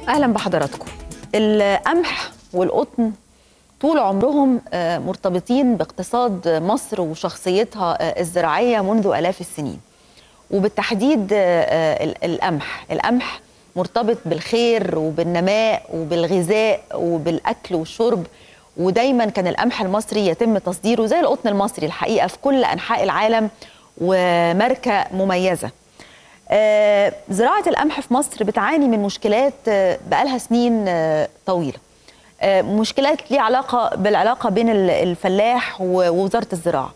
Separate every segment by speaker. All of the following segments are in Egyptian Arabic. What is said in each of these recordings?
Speaker 1: اهلا بحضراتكم القمح والقطن طول عمرهم آه، مرتبطين باقتصاد مصر وشخصيتها آه، الزراعيه منذ الاف السنين وبالتحديد آه، آه، ال- القمح القمح مرتبط بالخير وبالنماء وبالغذاء وبالاكل والشرب ودايما كان القمح المصري يتم تصديره زي القطن المصري الحقيقه في كل انحاء العالم وماركه مميزه آه، زراعة القمح في مصر بتعاني من مشكلات آه، بقالها سنين آه، طويلة آه، مشكلات ليها علاقة بالعلاقة بين ال- الفلاح و- ووزارة الزراعة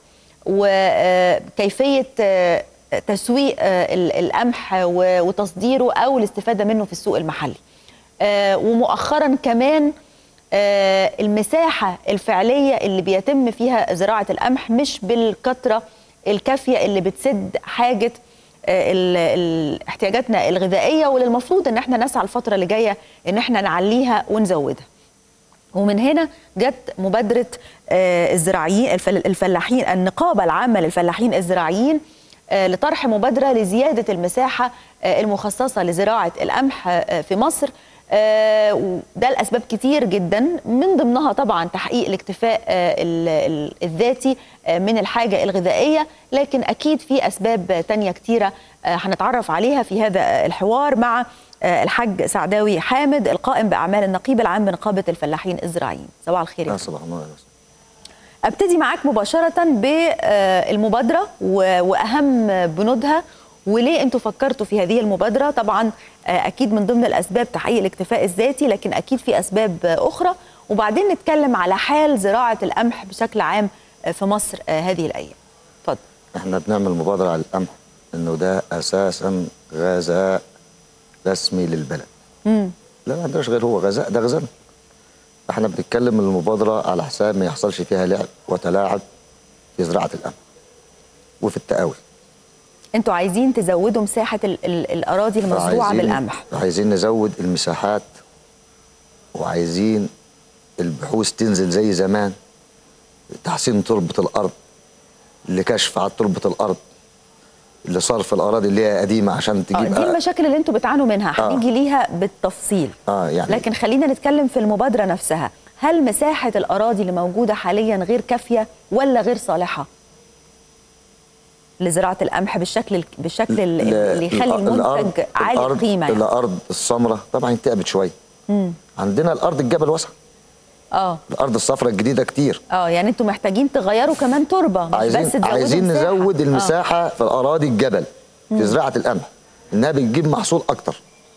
Speaker 1: وكيفية آه، تسويق آه، ال- القمح و- وتصديره أو الاستفادة منه في السوق المحلي آه، ومؤخرا كمان آه، المساحة الفعلية اللي بيتم فيها زراعة القمح مش بالكثرة الكافية اللي بتسد حاجة آه، ال- ال- احتياجاتنا الغذائية واللي المفروض ان احنا نسعى الفترة اللي جاية ان احنا نعليها ونزودها ومن هنا جت مبادرة آه، الزراعيين الفل- الفلاحين النقابة العامة للفلاحين الزراعيين آه، لطرح مبادرة لزيادة المساحة آه، المخصصة لزراعة القمح آه، في مصر آه، وده لأسباب كتير جدا من ضمنها طبعا تحقيق الاكتفاء آه، ال- ال- الذاتي آه، من الحاجة الغذائية لكن أكيد في أسباب تانية كتيرة آه، هنتعرف عليها في هذا الحوار مع آه، الحاج سعداوي حامد القائم بأعمال النقيب العام بنقابة الفلاحين الزراعيين صباح الخير يا
Speaker 2: يا
Speaker 1: فندم.
Speaker 2: صباح النور يا أستاذ.
Speaker 1: ابتدي معاك مباشرة بالمبادرة و- وأهم بنودها وليه انتوا فكرتوا في هذه المبادرة طبعا آه، أكيد من ضمن الأسباب تحقيق الاكتفاء الذاتي لكن أكيد في أسباب آه، أخرى وبعدين نتكلم على حال زراعة القمح بشكل عام آه، في مصر آه، هذه الأيام اتفضل
Speaker 2: احنا بنعمل مبادرة على القمح انه ده اساسا غذاء رسمي للبلد
Speaker 1: مم.
Speaker 2: لا ما عندناش غير هو غذاء ده غذاء احنا بنتكلم المبادرة على حساب ما يحصلش فيها لعب وتلاعب في زراعة القمح وفي التقاوي
Speaker 1: انتوا عايزين تزودوا مساحة ال- ال- الأراضي المزروعة
Speaker 2: فعايزين-
Speaker 1: بالقمح
Speaker 2: عايزين نزود المساحات وعايزين البحوث تنزل زي زمان تحسين تربة الأرض لكشف على تربة الأرض لصرف الأراضي اللي هي قديمة عشان
Speaker 1: آه،
Speaker 2: تجيب
Speaker 1: دي المشاكل اللي انتوا بتعانوا منها
Speaker 2: آه.
Speaker 1: هنيجي ليها بالتفصيل
Speaker 2: اه يعني
Speaker 1: لكن خلينا نتكلم في المبادرة نفسها هل مساحة الأراضي اللي موجودة حاليا غير كافية ولا غير صالحة لزراعة القمح بالشكل بالشكل ال- اللي يخلي المنتج عالي
Speaker 2: الأرض
Speaker 1: القيمة يعني.
Speaker 2: الأرض السمراء طبعا تعبت شوية
Speaker 1: مم.
Speaker 2: عندنا الأرض الجبل واسعة
Speaker 1: اه
Speaker 2: الأرض الصفراء الجديدة كتير
Speaker 1: اه يعني انتوا محتاجين تغيروا كمان تربة مش بس
Speaker 2: عايزين
Speaker 1: تزودوا
Speaker 2: عايزين
Speaker 1: مساحة.
Speaker 2: نزود
Speaker 1: آه.
Speaker 2: المساحة في الأراضي الجبل في زراعة القمح إنها بتجيب محصول أكتر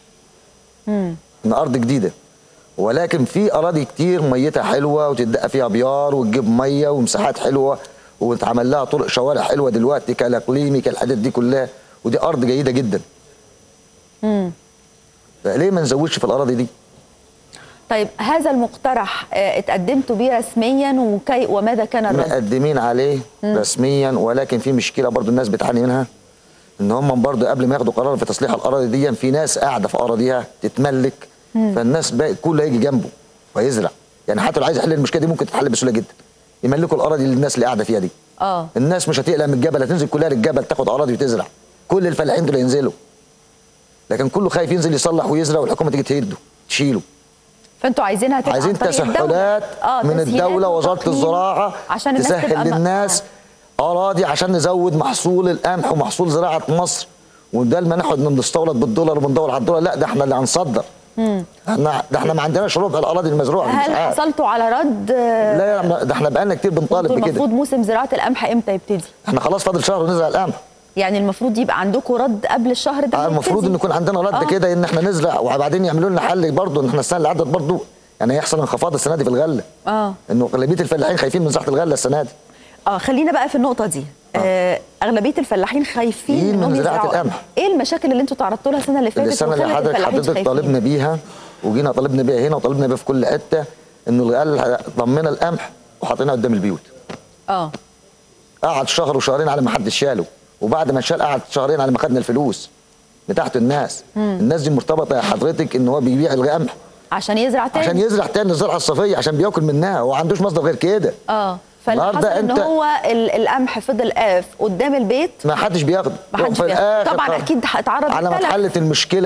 Speaker 1: مم.
Speaker 2: من أرض جديدة ولكن في أراضي كتير ميتها حلوة وتدق فيها بيار وتجيب مية ومساحات حلوة وتعمل لها طرق شوارع حلوة دلوقتي كالإقليمي كالحاجات دي كلها ودي أرض جيدة جدا
Speaker 1: مم.
Speaker 2: فليه ما نزودش في الأراضي دي؟
Speaker 1: طيب هذا المقترح آه، اتقدمتوا بيه رسميا وكي وماذا كان الرد؟
Speaker 2: مقدمين عليه رسميا ولكن في مشكله برضو الناس بتعاني منها ان هم برضو قبل ما ياخدوا قرار في تصليح الاراضي دي في ناس قاعده في اراضيها تتملك فالناس بقى كله هيجي جنبه ويزرع يعني حتى لو عايز يحل المشكله دي ممكن تتحل بسهوله جدا يملكوا الاراضي للناس اللي قاعده فيها دي
Speaker 1: اه
Speaker 2: الناس مش هتقلق من الجبل هتنزل كلها للجبل تاخد اراضي وتزرع كل الفلاحين دول ينزلوا لكن كله خايف ينزل يصلح ويزرع والحكومه تيجي تهده تشيله
Speaker 1: فانتوا عايزينها تبقى
Speaker 2: عايزين
Speaker 1: عن طريق الدولة.
Speaker 2: تسهلات
Speaker 1: آه،
Speaker 2: من
Speaker 1: تسهيلات
Speaker 2: الدولة ووزارة
Speaker 1: وتقنين
Speaker 2: الزراعة
Speaker 1: عشان الناس تبقى
Speaker 2: تسهل
Speaker 1: م-
Speaker 2: للناس أراضي عشان نزود محصول القمح ومحصول زراعة مصر وده ما ناخد من نستورد بالدولار وبندور على الدولار لا ده احنا اللي هنصدر احنا ده احنا ما عندناش ربع الاراضي المزروعه
Speaker 1: هل
Speaker 2: بالإسعاف.
Speaker 1: حصلتوا على رد آه،
Speaker 2: لا لا ده احنا بقالنا كتير بنطالب
Speaker 1: انتوا
Speaker 2: بكده
Speaker 1: المفروض موسم زراعة القمح امتى يبتدي؟
Speaker 2: احنا خلاص فاضل شهر ونزرع القمح
Speaker 1: يعني المفروض يبقى عندكم رد قبل الشهر ده
Speaker 2: آه،
Speaker 1: ما
Speaker 2: المفروض
Speaker 1: يبتدي.
Speaker 2: ان يكون عندنا رد
Speaker 1: آه.
Speaker 2: كده ان احنا نزرع وبعدين يعملوا لنا حل برضه ان احنا السنه اللي عدت برضه يعني هيحصل انخفاض السنه دي في الغله
Speaker 1: اه
Speaker 2: انه اغلبيه الفلاحين خايفين من زحمه الغله السنه دي
Speaker 1: اه خلينا بقى في النقطة دي آه. اغلبيه الفلاحين خايفين
Speaker 2: خايفين من
Speaker 1: انهم
Speaker 2: زراعة
Speaker 1: يزرعوا
Speaker 2: القمح.
Speaker 1: ايه المشاكل اللي انتوا تعرضتوا لها السنة اللي فاتت
Speaker 2: السنه اللي
Speaker 1: وخلت
Speaker 2: حضرتك
Speaker 1: الفلاحين
Speaker 2: حضرتك
Speaker 1: خايفين؟
Speaker 2: طالبنا بيها وجينا طالبنا بيها هنا وطالبنا بيها في كل حته انه الغل ضمنا القمح وحطيناه قدام البيوت
Speaker 1: اه
Speaker 2: قعد شهر وشهرين على ما حدش شاله وبعد ما شال قعد شهرين على ما خدنا الفلوس بتاعت الناس الناس دي مرتبطه يا حضرتك ان هو بيبيع القمح
Speaker 1: عشان يزرع تاني
Speaker 2: عشان يزرع تاني الزرعه الصيفيه عشان بياكل منها هو ما عندوش مصدر غير كده
Speaker 1: اه فاللي حصل
Speaker 2: النهاردة
Speaker 1: ان
Speaker 2: أنت-
Speaker 1: هو ال- القمح فضل قاف قدام البيت
Speaker 2: ما حدش بياخده
Speaker 1: ما حدش
Speaker 2: وفي
Speaker 1: بياخده.
Speaker 2: الآخر
Speaker 1: طبعا
Speaker 2: خالص
Speaker 1: اكيد هتعرض
Speaker 2: على ما
Speaker 1: للتلف.
Speaker 2: اتحلت المشكله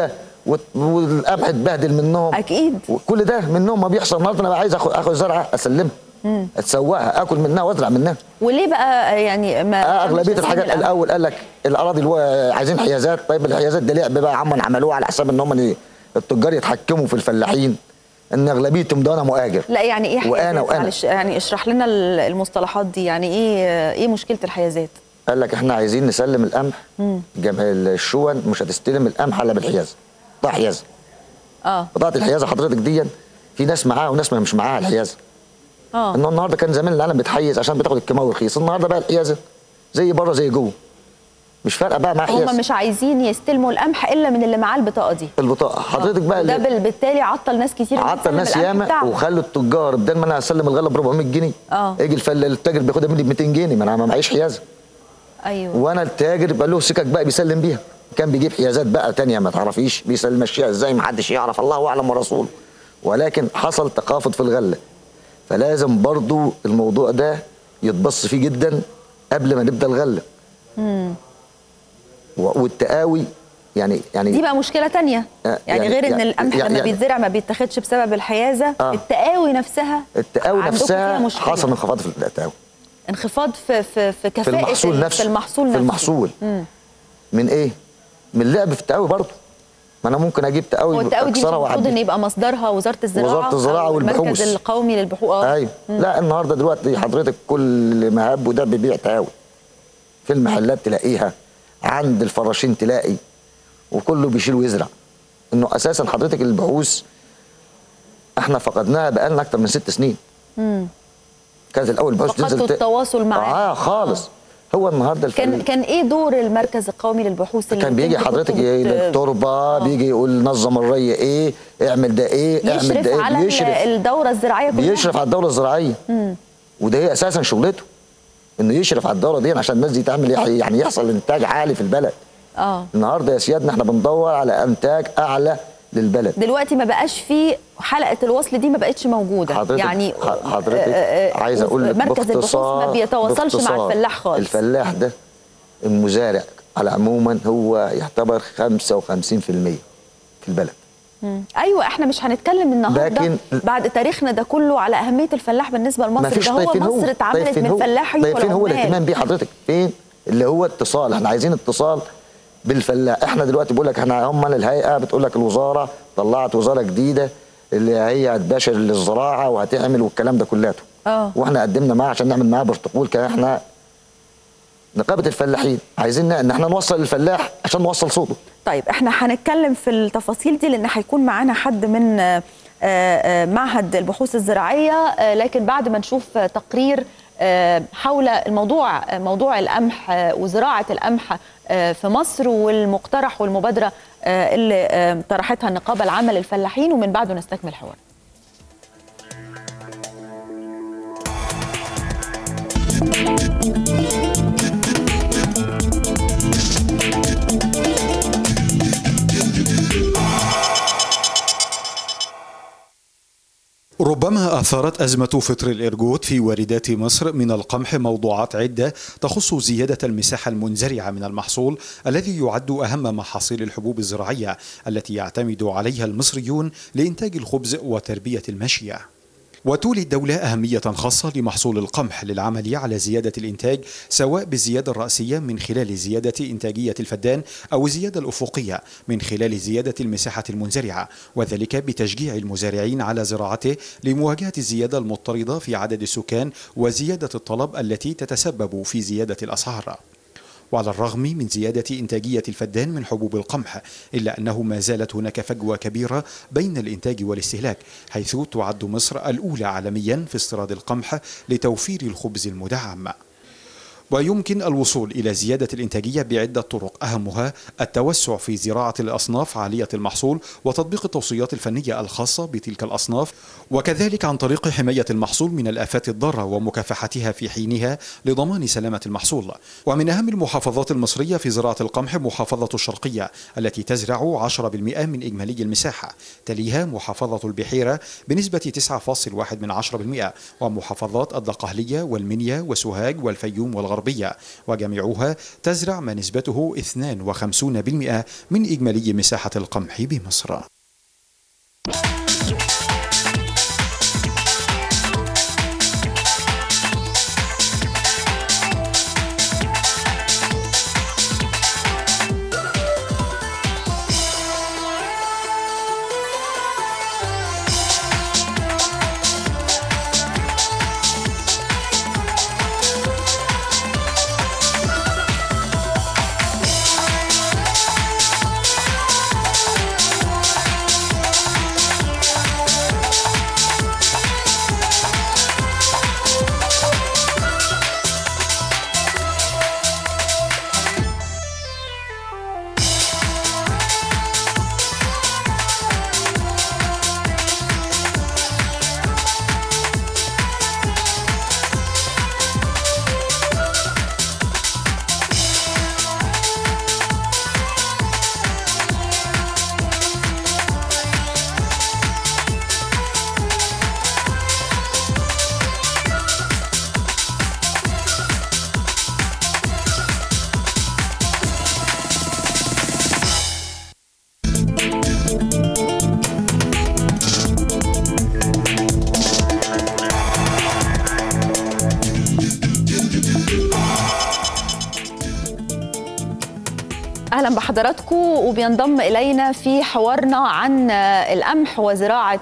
Speaker 2: وت- والقمح اتبهدل منهم
Speaker 1: اكيد
Speaker 2: وكل ده منهم ما بيحصل النهارده انا بقى عايز اخد اخد زرعه اسلمها اتسوقها اكل منها وازرع منها
Speaker 1: وليه بقى يعني ما
Speaker 2: آه
Speaker 1: مش
Speaker 2: اغلبيه
Speaker 1: تسليم
Speaker 2: الحاجات
Speaker 1: الأمر؟
Speaker 2: الاول قال لك الاراضي اللي هو عايزين حيازات طيب الحيازات دي لعب بقى عم عملوها على حساب ان هم التجار يتحكموا في الفلاحين ان اغلبيتهم ده انا مؤاجر
Speaker 1: لا يعني ايه
Speaker 2: وأنا
Speaker 1: حيازات
Speaker 2: وأنا.
Speaker 1: معلش يعني اشرح لنا ال- المصطلحات دي يعني ايه ايه مشكله الحيازات
Speaker 2: قال لك احنا عايزين نسلم القمح جم... الشون مش هتستلم القمح الا بالحيازه قطاع حيازه
Speaker 1: اه
Speaker 2: قطاعه الحيازه حضرتك دي في ناس معاها وناس ما مش معاها الحيازه
Speaker 1: اه
Speaker 2: انه النهارده كان زمان العالم بتحيز عشان بتاخد الكيماوي رخيص النهارده بقى الحيازه زي بره زي جوه مش فارقه بقى معاه حيازه
Speaker 1: هم مش عايزين يستلموا القمح الا من اللي معاه البطاقه دي
Speaker 2: البطاقه حضرتك بقى
Speaker 1: ده
Speaker 2: اللي
Speaker 1: بال- بالتالي عطل ناس كتير إنها
Speaker 2: عطل
Speaker 1: تسلم
Speaker 2: ناس
Speaker 1: القمح
Speaker 2: ياما
Speaker 1: بتاعها.
Speaker 2: وخلوا التجار بدل ما انا اسلم الغله ب 400 جنيه
Speaker 1: آه.
Speaker 2: يجي الفل التاجر بياخدها مني ب 200 جنيه ما انا ما معيش حيازه
Speaker 1: ايوه
Speaker 2: وانا التاجر بقى له سكك بقى بيسلم بيها كان بيجيب حيازات بقى تانية ما تعرفيش بيسلم مشيها ازاي ما حدش يعرف الله اعلم ورسوله ولكن حصل تخافض في الغله فلازم برضو الموضوع ده يتبص فيه جدا قبل ما نبدا الغله و- والتقاوي يعني يعني
Speaker 1: دي بقى مشكله تانية
Speaker 2: آه،
Speaker 1: يعني,
Speaker 2: يعني-
Speaker 1: غير ان
Speaker 2: يعني-
Speaker 1: القمح
Speaker 2: يعني-
Speaker 1: لما
Speaker 2: يعني-
Speaker 1: بيتزرع ما بيتاخدش بسبب الحيازه
Speaker 2: آه.
Speaker 1: التقاوي نفسها
Speaker 2: التقاوي
Speaker 1: عندكم
Speaker 2: نفسها
Speaker 1: فيها مشكلة.
Speaker 2: حصل انخفاض في التقاوي
Speaker 1: انخفاض في في في
Speaker 2: في
Speaker 1: كفاءه
Speaker 2: المحصول
Speaker 1: ال-
Speaker 2: نفسه
Speaker 1: في المحصول
Speaker 2: في
Speaker 1: نفسه
Speaker 2: المحصول من ايه؟ من اللعب في التقاوي برضه ما انا ممكن اجيب
Speaker 1: هو
Speaker 2: تقاوي
Speaker 1: التقاوي دي مش
Speaker 2: اكسرها
Speaker 1: المفروض ان
Speaker 2: واعدي
Speaker 1: يبقى مصدرها وزاره الزراعه
Speaker 2: وزارة الزراعة
Speaker 1: أو
Speaker 2: والبحوث.
Speaker 1: المركز القومي للبحوث اه
Speaker 2: ايوه لا النهارده دلوقتي حضرتك كل مهب وده بيبيع تقاوي في المحلات تلاقيها عند الفراشين تلاقي وكله بيشيل ويزرع انه اساسا حضرتك البحوث احنا فقدناها بقالنا اكتر من ست سنين كانت الاول البحوث
Speaker 1: فقدتوا
Speaker 2: تنزل ت-
Speaker 1: التواصل معاه.
Speaker 2: اه خالص هو النهارده
Speaker 1: كان
Speaker 2: الفريق
Speaker 1: كان ايه دور المركز القومي للبحوث اللي
Speaker 2: كان بيجي
Speaker 1: كنتوا
Speaker 2: حضرتك
Speaker 1: بت-
Speaker 2: التربه بيجي يقول نظم الري ايه اعمل ده ايه اعمل
Speaker 1: يشرف
Speaker 2: ده ايه
Speaker 1: على
Speaker 2: بيشرف
Speaker 1: الدوره الزراعيه كلها
Speaker 2: بيشرف على الدوله الزراعيه وده هي اساسا شغلته انه يشرف على الدوره دي عشان الناس دي تعمل إيه؟ يعني يحصل انتاج عالي في البلد
Speaker 1: اه
Speaker 2: النهارده يا سيادنا احنا بندور على انتاج اعلى للبلد
Speaker 1: دلوقتي ما بقاش في حلقه الوصل دي ما بقتش موجوده
Speaker 2: حضرتك
Speaker 1: يعني
Speaker 2: ح- حضرتك
Speaker 1: آه، آه،
Speaker 2: عايز اقول لك
Speaker 1: مركز البحوث ما
Speaker 2: باختصار-
Speaker 1: بيتواصلش مع
Speaker 2: باختصار،
Speaker 1: الفلاح خالص
Speaker 2: الفلاح ده المزارع على عموما هو يعتبر 55% في البلد
Speaker 1: ايوه احنا مش هنتكلم النهارده
Speaker 2: لكن-
Speaker 1: بعد تاريخنا ده كله على اهميه الفلاح بالنسبه
Speaker 2: ما
Speaker 1: لمصر
Speaker 2: فيش
Speaker 1: ده هو
Speaker 2: طيب فين هو
Speaker 1: مصر اتعملت
Speaker 2: طيب فين
Speaker 1: من
Speaker 2: هو؟
Speaker 1: فلاحي
Speaker 2: طيب فين هو
Speaker 1: والعمال.
Speaker 2: الاهتمام بيه حضرتك فين اللي هو اتصال احنا عايزين اتصال بالفلاح احنا دلوقتي بقول لك احنا هم الهيئه بتقول لك الوزاره طلعت وزاره جديده اللي هي هتباشر للزراعه وهتعمل والكلام ده كلاته
Speaker 1: اه.
Speaker 2: واحنا قدمنا معاها عشان نعمل معاها بروتوكول كان احنا نقابه الفلاحين عايزين ان احنا نوصل للفلاح عشان نوصل صوته
Speaker 1: طيب احنا هنتكلم في التفاصيل دي لان هيكون معانا حد من آه، آه، معهد البحوث الزراعيه آه، لكن بعد ما نشوف آه، تقرير آه، حول الموضوع آه، موضوع القمح آه، وزراعه القمح آه، في مصر والمقترح والمبادره آه، اللي آه، طرحتها النقابه العامه للفلاحين ومن بعده نستكمل الحوار
Speaker 3: ربما أثارت أزمة فطر الإرجوت في واردات مصر من القمح موضوعات عدة تخص زيادة المساحة المنزرعة من المحصول الذي يعد أهم محاصيل الحبوب الزراعية التي يعتمد عليها المصريون لإنتاج الخبز وتربية الماشية. وتولي الدولة أهمية خاصة لمحصول القمح للعمل على زيادة الإنتاج سواء بالزيادة الرأسية من خلال زيادة إنتاجية الفدان أو الزيادة الأفقية من خلال زيادة المساحة المنزرعة وذلك بتشجيع المزارعين على زراعته لمواجهة الزيادة المضطردة في عدد السكان وزيادة الطلب التي تتسبب في زيادة الأسعار. وعلى الرغم من زيادة إنتاجية الفدان من حبوب القمح إلا أنه ما زالت هناك فجوة كبيرة بين الإنتاج والاستهلاك حيث تعد مصر الأولى عالميا في استيراد القمح لتوفير الخبز المدعم ويمكن الوصول إلى زيادة الإنتاجية بعدة طرق أهمها التوسع في زراعة الأصناف عالية المحصول وتطبيق التوصيات الفنية الخاصة بتلك الأصناف وكذلك عن طريق حماية المحصول من الآفات الضارة ومكافحتها في حينها لضمان سلامة المحصول ومن أهم المحافظات المصرية في زراعة القمح محافظة الشرقية التي تزرع 10% من إجمالي المساحة تليها محافظة البحيرة بنسبة 9.1 من 10% ومحافظات الدقهلية والمنيا وسوهاج والفيوم والغرب الغربية وجميعها تزرع ما نسبته 52% من إجمالي مساحة القمح بمصر
Speaker 1: اهلا بحضراتكم وبينضم الينا في حوارنا عن القمح وزراعه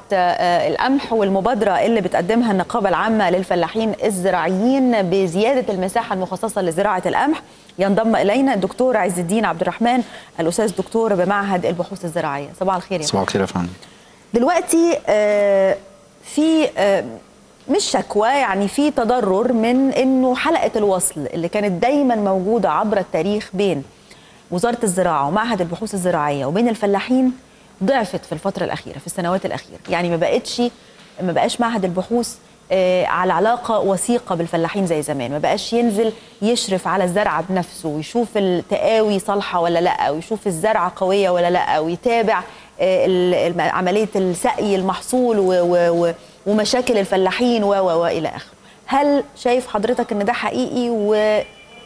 Speaker 1: القمح والمبادره اللي بتقدمها النقابه العامه للفلاحين الزراعيين بزياده المساحه المخصصه لزراعه القمح ينضم الينا الدكتور عز الدين عبد الرحمن الاستاذ دكتور بمعهد البحوث الزراعيه صباح الخير يا
Speaker 4: صباح الخير يا فندم
Speaker 1: دلوقتي آه، في آه، مش شكوى يعني في تضرر من انه حلقه الوصل اللي كانت دايما موجوده عبر التاريخ بين وزاره الزراعه ومعهد البحوث الزراعيه وبين الفلاحين ضعفت في الفتره الاخيره في السنوات الاخيره يعني ما بقتش ما بقاش معهد البحوث آه، على علاقه وثيقه بالفلاحين زي زمان ما بقاش ينزل يشرف على الزرعه بنفسه ويشوف التقاوي صالحه ولا لا ويشوف الزرعه قويه ولا لا ويتابع آه، ال- الم- عمليه السقي المحصول و- و- و- ومشاكل الفلاحين و و والى اخره هل شايف حضرتك ان ده حقيقي وايه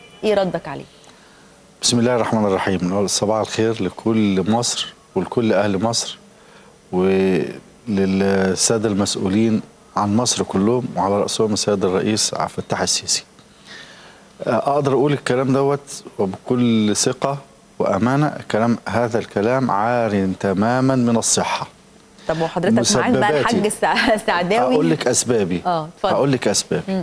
Speaker 1: ردك عليه
Speaker 4: بسم الله الرحمن الرحيم صباح الخير لكل مصر ولكل أهل مصر وللسادة المسؤولين عن مصر كلهم وعلى رأسهم السيد الرئيس عبد الفتاح السيسي أقدر أقول الكلام دوت وبكل ثقة وأمانة كلام هذا الكلام عار تماما من الصحة
Speaker 1: طب وحضرتك معاك بقى الحاج
Speaker 4: مسبباتي.
Speaker 1: السع- السعداوي
Speaker 4: هقول لك اسبابي
Speaker 1: اه اتفضل
Speaker 4: هقول لك اسبابي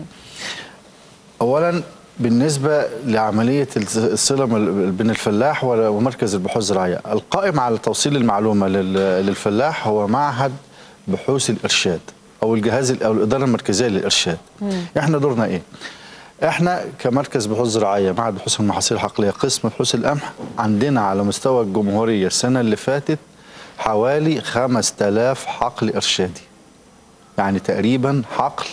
Speaker 4: اولا بالنسبه لعمليه الس- الصله مل- بين الفلاح و- ومركز البحوث الزراعيه القائم على توصيل المعلومه لل- للفلاح هو معهد بحوث الارشاد او الجهاز ال- او الاداره المركزيه للارشاد احنا دورنا ايه احنا كمركز بحوث زراعيه معهد بحوث المحاصيل الحقليه قسم بحوث القمح عندنا على مستوى الجمهوريه السنه اللي فاتت حوالي 5000 حقل ارشادي يعني تقريبا حقل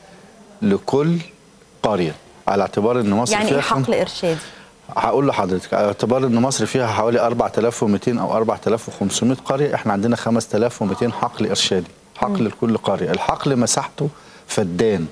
Speaker 4: لكل قريه على اعتبار ان مصر
Speaker 1: يعني
Speaker 4: فيها
Speaker 1: ايه
Speaker 4: خم-
Speaker 1: حقل ارشادي
Speaker 4: هقول لحضرتك على اعتبار ان مصر فيها حوالي 4200 او 4500 قريه احنا عندنا 5200 حقل ارشادي حقل لكل قريه الحقل مساحته فدان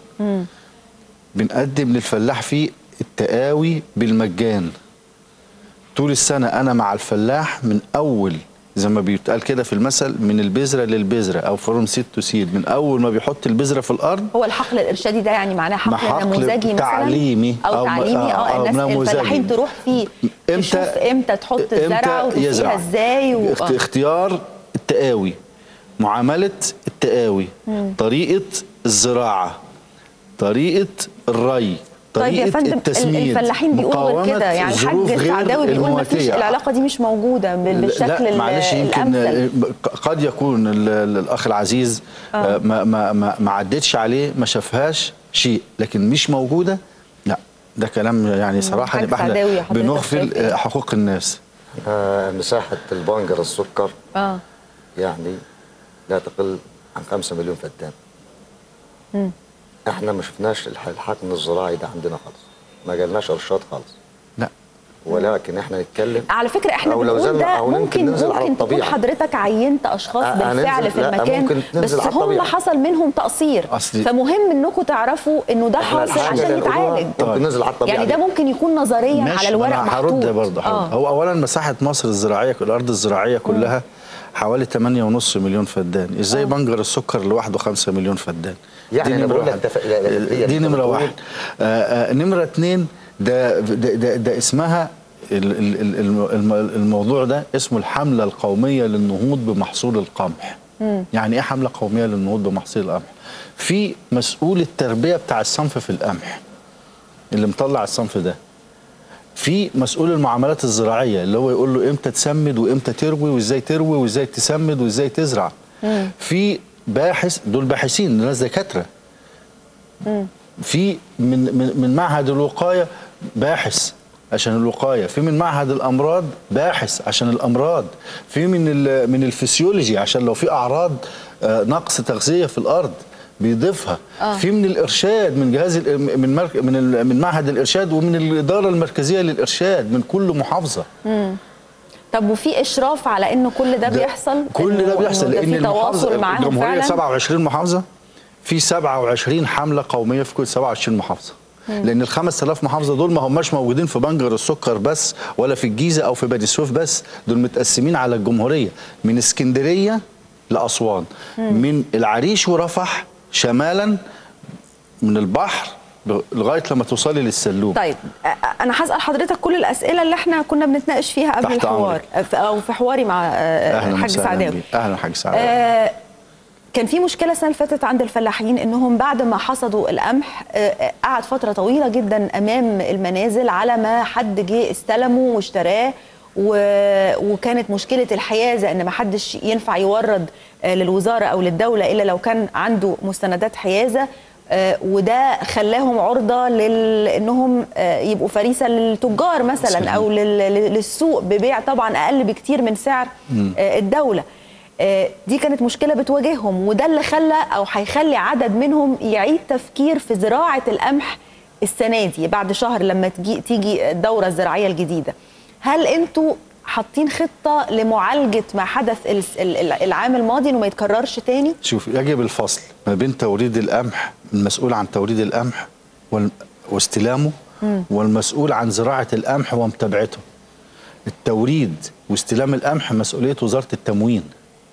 Speaker 4: بنقدم للفلاح فيه التقاوي بالمجان طول السنه انا مع الفلاح من اول زي ما بيتقال كده في المثل من البذره للبذره او فروم سيد تو سيد من اول ما بيحط البذره في الارض
Speaker 1: هو الحقل الارشادي ده يعني معناه حقل,
Speaker 4: حقل
Speaker 1: نموذجي مثلا
Speaker 4: تعليمي
Speaker 1: او,
Speaker 4: أو م-
Speaker 1: تعليمي اه
Speaker 4: أو
Speaker 1: الناس
Speaker 4: نموذجي.
Speaker 1: الفلاحين تروح فيه تشوف امتى تحط الزرعه وتسقيها ازاي و...
Speaker 4: اخت-
Speaker 1: آه.
Speaker 4: اختيار التقاوي معامله التقاوي طريقه الزراعه طريقه الري
Speaker 1: طيب
Speaker 4: طريقه
Speaker 1: يا فندم
Speaker 4: التسميد
Speaker 1: الفلاحين بيقولوا غير
Speaker 4: مقاومة
Speaker 1: كده يعني الحاج
Speaker 4: ظروف غير
Speaker 1: السعداوي بيقول ما فيش
Speaker 4: المواتية.
Speaker 1: العلاقه دي مش موجوده بال- بالشكل
Speaker 4: لا
Speaker 1: ال-
Speaker 4: معلش يمكن
Speaker 1: الامثل
Speaker 4: قد يكون ال- ال- الاخ العزيز آه. ما ما ما, ما عدتش عليه ما شافهاش شيء لكن مش موجوده لا ده كلام يعني صراحه
Speaker 1: حاج
Speaker 4: نبقى
Speaker 1: سعداوي،
Speaker 4: احنا
Speaker 1: حضرتك
Speaker 4: بنغفل
Speaker 1: شايف إيه؟
Speaker 4: آه، حقوق الناس
Speaker 2: آه، مساحة البنجر السكر
Speaker 1: اه
Speaker 2: يعني لا تقل عن 5 مليون فدان احنا ما شفناش الح- الحقن الزراعي ده عندنا خالص ما جالناش ارشاد خالص
Speaker 4: لا
Speaker 2: ولكن احنا نتكلم
Speaker 1: على فكره احنا
Speaker 2: أو لو
Speaker 1: بنقول
Speaker 2: زلنا
Speaker 1: ده
Speaker 2: أو ممكن
Speaker 1: ممكن
Speaker 2: ننزل على
Speaker 1: ممكن تكون
Speaker 2: الطبيعة.
Speaker 1: حضرتك عينت اشخاص
Speaker 2: أه،
Speaker 1: بالفعل
Speaker 2: هننزل-
Speaker 1: في
Speaker 2: لا،
Speaker 1: المكان
Speaker 2: ممكن
Speaker 1: بس
Speaker 2: ننزل على
Speaker 1: هم
Speaker 2: الطبيعة.
Speaker 1: حصل منهم تقصير
Speaker 4: أصلي-
Speaker 1: فمهم انكم تعرفوا انه ده
Speaker 2: إحنا
Speaker 1: حاصل
Speaker 2: الحاجة
Speaker 1: عشان
Speaker 2: اللي نقولها
Speaker 1: يتعالج
Speaker 2: ممكن ننزل على الطبيعة
Speaker 1: يعني ده
Speaker 2: دي.
Speaker 1: ممكن يكون نظريا
Speaker 4: ماشي،
Speaker 1: على الورق
Speaker 4: أنا
Speaker 1: محطوط
Speaker 4: هرد برضه
Speaker 1: آه.
Speaker 4: هو اولا مساحه مصر الزراعيه الارض الزراعيه كلها حوالي 8.5 مليون فدان ازاي بنجر السكر لوحده 5 مليون فدان
Speaker 2: يعني
Speaker 4: دي
Speaker 2: أنا
Speaker 4: نمرة
Speaker 2: بقول لك
Speaker 4: واحد.
Speaker 2: ده ف- لا- لا- لا-
Speaker 4: دي
Speaker 2: أنت
Speaker 4: نمره
Speaker 2: بتقول-
Speaker 4: واحد آه، آه، نمره اتنين ده ده, ده, ده اسمها ال- ال- ال- الم- الم- الموضوع ده اسمه الحمله القوميه للنهوض بمحصول القمح يعني ايه حمله قوميه للنهوض بمحصول القمح في مسؤول التربيه بتاع الصنف في القمح اللي مطلع الصنف ده في مسؤول المعاملات الزراعيه اللي هو يقول له امتى تسمد وامتى تروي وازاي تروي وازاي تسمد وازاي تزرع في باحث دول باحثين ناس دكاتره في من من من معهد الوقايه باحث عشان الوقايه في من معهد الامراض باحث عشان الامراض في من ال- من الفسيولوجي عشان لو في اعراض آه، نقص تغذيه في الارض بيضيفها
Speaker 1: آه.
Speaker 4: في من الارشاد من جهاز ال- من مرك من ال- من معهد الارشاد ومن الاداره المركزيه للارشاد من كل محافظه
Speaker 1: طب وفي اشراف على انه كل ده,
Speaker 4: ده
Speaker 1: بيحصل
Speaker 4: كل
Speaker 1: إنه-
Speaker 4: ده بيحصل
Speaker 1: إنه ده
Speaker 4: لان
Speaker 1: في تواصل
Speaker 4: المحافظه
Speaker 1: معاهم
Speaker 4: الجمهوريه
Speaker 1: فعلا
Speaker 4: 27 محافظه في 27 حمله قوميه في كل 27 محافظه لان ال 5000 محافظه دول ما هماش موجودين في بنجر السكر بس ولا في الجيزه او في بني سويف بس دول متقسمين على الجمهوريه من اسكندريه لاسوان من العريش ورفح شمالا من البحر ب- لغايه لما توصلي للسلوم
Speaker 1: طيب أ- أ- انا هسال حضرتك كل الاسئله اللي احنا كنا بنتناقش فيها قبل
Speaker 4: تحت
Speaker 1: الحوار في- او في حواري مع آه،
Speaker 4: اهلا
Speaker 1: الحاج
Speaker 4: وسهلا
Speaker 1: سعداوي
Speaker 4: بيك. اهلا حاج سعداوي
Speaker 1: آه، كان في مشكله السنه اللي فاتت عند الفلاحين انهم بعد ما حصدوا القمح آه، آه، قعد فتره طويله جدا امام المنازل على ما حد جه استلمه واشتراه و- وكانت مشكله الحيازه ان ما حدش ينفع يورد آه، للوزاره او للدوله الا لو كان عنده مستندات حيازه آه، وده خلاهم عرضه لانهم يبقوا فريسه للتجار مثلا
Speaker 4: صحيح.
Speaker 1: او لل- للسوق ببيع طبعا اقل بكتير من سعر آه، الدوله آه، دي كانت مشكله بتواجههم وده اللي خلى او هيخلي عدد منهم يعيد تفكير في زراعه القمح السنه دي بعد شهر لما تجي تيجي الدوره الزراعيه الجديده هل انتوا حاطين خطه لمعالجه ما حدث الس- ال- ال- العام الماضي انه ما يتكررش تاني
Speaker 4: شوف يجب الفصل ما بين توريد القمح المسؤول عن توريد القمح وال- واستلامه والمسؤول عن زراعة القمح ومتابعته التوريد واستلام القمح مسؤولية وزارة التموين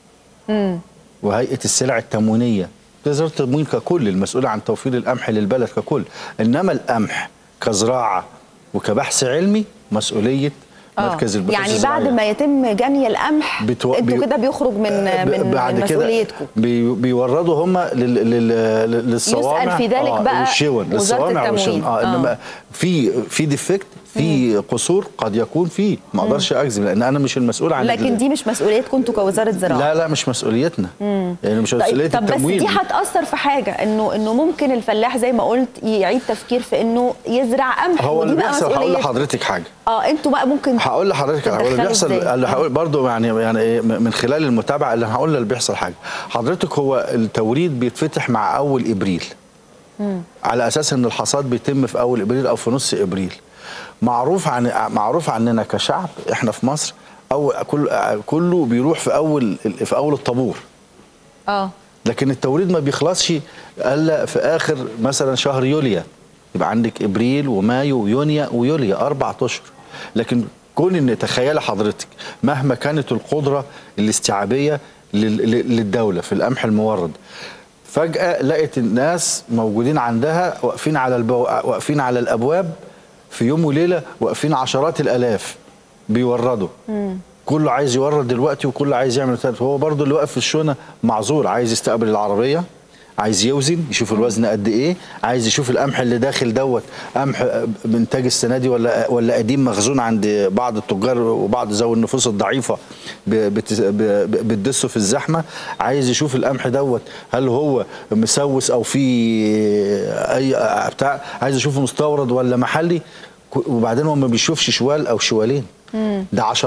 Speaker 4: وهيئة السلع التموينية وزارة التموين ككل المسؤولة عن توفير القمح للبلد ككل إنما القمح كزراعة وكبحث علمي مسؤولية
Speaker 1: آه.
Speaker 4: مركز البحوث
Speaker 1: يعني بعد
Speaker 4: الزراعية.
Speaker 1: ما يتم جني القمح
Speaker 4: بتو-
Speaker 1: انتوا
Speaker 4: بي-
Speaker 1: كده بيخرج من من,
Speaker 4: بعد
Speaker 1: من
Speaker 4: كده
Speaker 1: مسؤوليتكم
Speaker 4: بي بيوردوا هم لل لل للصوامع
Speaker 1: يسأل في ذلك
Speaker 4: آه
Speaker 1: بقى
Speaker 4: والشون
Speaker 1: وزارة
Speaker 4: للصوامع والشون
Speaker 1: التموين.
Speaker 4: اه
Speaker 1: آه.
Speaker 4: انما في في ديفكت في قصور قد يكون فيه ما اقدرش اجزم لان انا مش المسؤول عن
Speaker 1: لكن
Speaker 4: ال-
Speaker 1: دي مش مسؤوليتكم انتوا كوزاره زراعه
Speaker 4: لا لا مش مسؤوليتنا يعني مش مسؤوليه
Speaker 1: طيب طب بس
Speaker 4: التموين
Speaker 1: دي هتاثر في حاجه انه انه ممكن الفلاح زي ما قلت يعيد تفكير في انه يزرع قمح
Speaker 4: هو
Speaker 1: ودي
Speaker 4: اللي
Speaker 1: بقى
Speaker 4: بيحصل هقول
Speaker 1: مسؤولية-
Speaker 4: لحضرتك حاجه
Speaker 1: اه انتوا بقى ممكن
Speaker 4: هقول لحضرتك على اللي
Speaker 1: تتدخلوا
Speaker 4: بيحصل
Speaker 1: إزاي؟
Speaker 4: اللي
Speaker 1: آه.
Speaker 4: هقول برضه يعني يعني إيه من خلال المتابعه اللي هقول اللي بيحصل حاجه حضرتك هو التوريد بيتفتح مع اول ابريل على اساس ان الحصاد بيتم في اول ابريل او في نص ابريل معروف عن معروف عننا كشعب احنا في مصر او كل كله بيروح في اول في اول الطابور
Speaker 1: اه
Speaker 4: لكن التوريد ما بيخلصش الا في اخر مثلا شهر يوليو يبقى عندك ابريل ومايو ويونيو ويوليو اربع اشهر لكن كون ان تخيل حضرتك مهما كانت القدره الاستيعابيه لل- لل- للدوله في القمح المورد فجاه لقت الناس موجودين عندها واقفين على البو... واقفين على الابواب في يوم وليله واقفين عشرات الالاف بيوردوا كله عايز يورد دلوقتي وكله عايز يعمل ثالث هو برضه اللي واقف في الشونه معذور عايز يستقبل العربيه عايز يوزن يشوف الوزن قد ايه عايز يشوف القمح اللي داخل دوت قمح بانتاج السنه دي ولا ولا قديم مخزون عند بعض التجار وبعض ذوي النفوس الضعيفه ب- بت- ب- ب- بتدسه في الزحمه عايز يشوف القمح دوت هل هو مسوس او في اي بتاع عايز يشوفه مستورد ولا محلي ك- وبعدين هو ما بيشوفش شوال او شوالين ده عشرات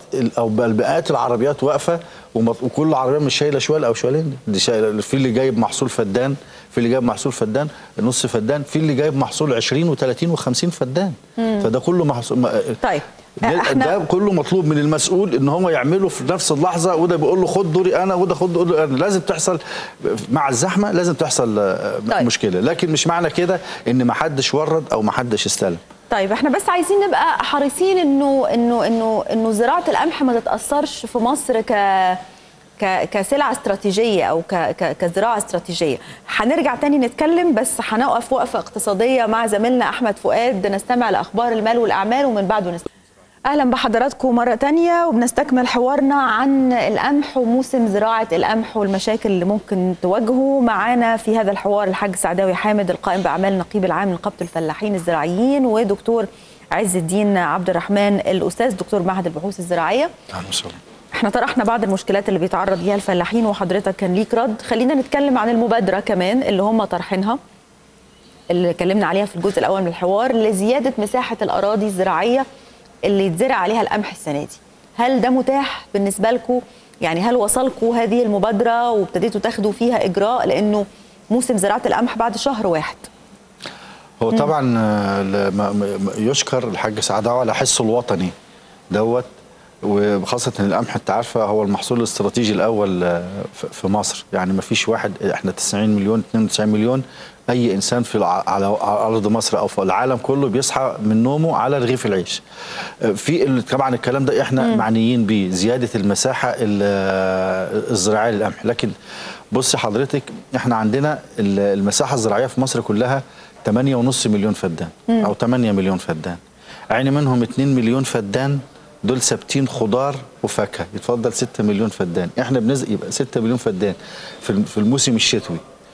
Speaker 4: ال- او بل مئات العربيات واقفه ومط- وكل عربيه مش شايله شوال او شوالين دي شايله في اللي جايب محصول فدان في اللي جايب محصول فدان نص فدان في اللي جايب محصول 20 و30 و50 فدان فده كله محصول ما-
Speaker 1: طيب
Speaker 4: ده,
Speaker 1: احنا
Speaker 4: ده كله مطلوب من المسؤول ان هو يعمله في نفس اللحظه وده بيقول له خد دوري انا وده خد دوري انا لازم تحصل مع الزحمه لازم تحصل آه،
Speaker 1: طيب.
Speaker 4: مشكله لكن مش معنى كده ان ما حدش ورد او ما حدش استلم
Speaker 1: طيب احنا بس عايزين نبقى حريصين انه انه انه انه زراعه القمح ما تتاثرش في مصر ك ك كسلعه استراتيجيه او ك ك كزراعه استراتيجيه هنرجع تاني نتكلم بس هنقف وقفه اقتصاديه مع زميلنا احمد فؤاد نستمع لاخبار المال والاعمال ومن بعده نستمع اهلا بحضراتكم مره تانية وبنستكمل حوارنا عن القمح وموسم زراعه القمح والمشاكل اللي ممكن تواجهه معانا في هذا الحوار الحاج سعداوي حامد القائم باعمال النقيب العام لنقابه الفلاحين الزراعيين ودكتور عز الدين عبد الرحمن الاستاذ دكتور معهد البحوث الزراعيه
Speaker 4: اهلا وسهلا
Speaker 1: احنا طرحنا بعض المشكلات اللي بيتعرض ليها الفلاحين وحضرتك كان ليك رد خلينا نتكلم عن المبادره كمان اللي هم طرحينها اللي اتكلمنا عليها في الجزء الاول من الحوار لزياده مساحه الاراضي الزراعيه اللي يتزرع عليها القمح السنه دي هل ده متاح بالنسبه لكم يعني هل وصلكم هذه المبادره وابتديتوا تاخدوا فيها اجراء لانه موسم زراعه القمح بعد شهر واحد
Speaker 4: هو طبعا آه، ل- ما- ما- يشكر الحاج سعداوي على حسه الوطني دوت وخاصة ان القمح انت عارفة هو المحصول الاستراتيجي الاول آه، ف- في مصر يعني ما فيش واحد احنا 90 مليون 92 مليون اي انسان في الع- على على ارض مصر او في العالم كله بيصحى من نومه على رغيف العيش آه، في ال- طبعا الكلام ده احنا معنيين بيه زيادة المساحة ال- آه، الزراعية للقمح لكن بص حضرتك احنا عندنا ال- المساحة الزراعية في مصر كلها 8.5 مليون فدان او 8 مليون فدان عين منهم 2 مليون فدان دول ثابتين خضار وفاكهه يتفضل 6 مليون فدان احنا بنزرع يبقى 6 مليون فدان في الم- في الموسم الشتوي